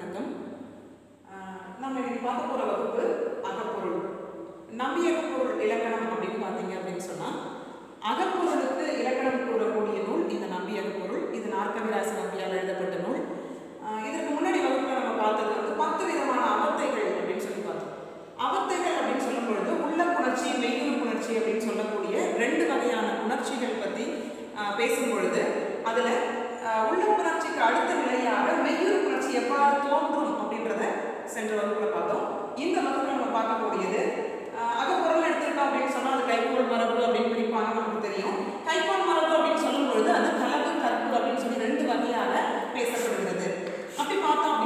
வணக்கம் ஆஹ் நம்ம இன்னைக்கு பார்க்க போற வகுப்பு அகப்பொருள் நம்பியகப்பொருள் இலக்கணம் அப்படின்னு பார்த்தீங்க அப்படின்னு சொன்னா அகப்பொருளுக்கு இலக்கணம் கூறக்கூடிய நூல் இந்த நம்பியகப்பொருள் இது நாற்கவிராச நம்பியால் எழுதப்பட்ட நூல் ஆஹ் இதற்கு முன்னாடி வகுப்புல நம்ம பார்த்தது வந்து பத்து விதமான அவத்தைகள் அப்படின்னு சொல்லி பார்த்தோம் அவத்தைகள் அப்படின்னு சொல்லும் பொழுது உள்ள புணர்ச்சி மெய்யுறு புணர்ச்சி அப்படின்னு சொல்லக்கூடிய ரெண்டு வகையான புணர்ச்சிகள் பத்தி ஆஹ் பேசும் பொழுது அதுல ஆஹ் உள்ள புணர்ச்சிக்கு அடுத்த நிலையாக மெய்யுறு புணர்ச்சி எவ்வாறு தோன்றும் அப்படின்றத சென்ற வகுப்புல பார்த்தோம் இந்த வகுப்புல நம்ம பார்க்கக்கூடியது ஆஹ் அகப்பொருள் எடுத்துக்கிட்டோம் அப்படின்னு சொன்னா அது கைப்பொருள் மரபு அப்படின்னு பிரிப்பாங்க நமக்கு தெரியும் கைப்பொருள் மரபு அப்படின்னு சொல்லும் பொழுது அது கலவு கற்பு அப்படின்னு சொல்லி ரெண்டு வகையாக பேசப்படுகிறது அப்படி பார்த்தோம்